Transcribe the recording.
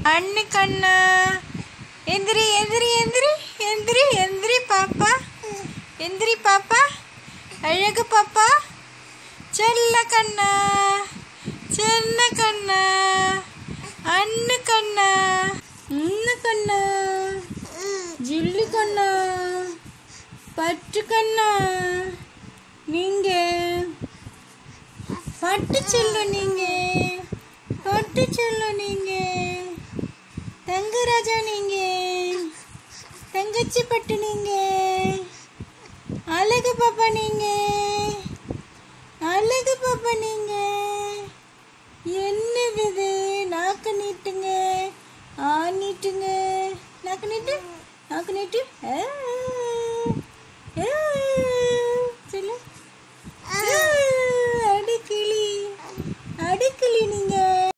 அண்ணு கண்ணா எந்திரி எந்திரி எந்திரி எந்திரி எந்திரி பாப்பா எந்திரி பாப்பா அழகு பாப்பா செல்ல கண்ணா செல்ல கண்ணா அண்ணு கண்ணா இன்னு கண்ணா ஜில்லு கண்ணா பட்டு கண்ணா நீங்க பட்டு செல்ல நீங்க பட்டு செல்ல நீங்க தங்கராஜா நீங்க தங்கச்சி பட்டு நீங்க அழகு பாப்பா நீங்க